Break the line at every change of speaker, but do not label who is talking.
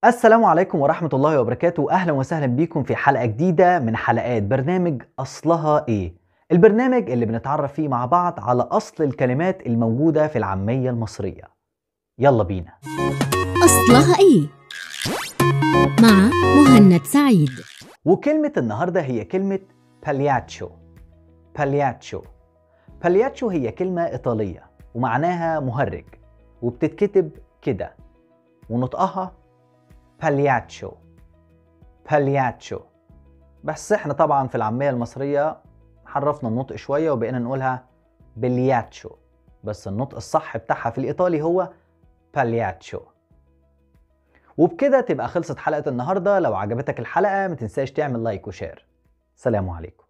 السلام عليكم ورحمة الله وبركاته أهلا وسهلا بيكم في حلقة جديدة من حلقات برنامج أصلها إيه البرنامج اللي بنتعرف فيه مع بعض على أصل الكلمات الموجودة في العامية المصرية يلا بينا
أصلها إيه؟ مع مهند سعيد
وكلمة النهاردة هي كلمة بالياتشو بالياتشو بالياتشو هي كلمة إيطالية ومعناها مهرج وبتتكتب كده ونطقها بالياتشو بالياتشو بس احنا طبعا في العامية المصرية حرفنا النطق شوية وبقينا نقولها بلياتشو بس النطق الصح بتاعها في الإيطالي هو بالياتشو وبكده تبقى خلصت حلقة النهاردة لو عجبتك الحلقة ما تنساش تعمل لايك وشير سلام عليكم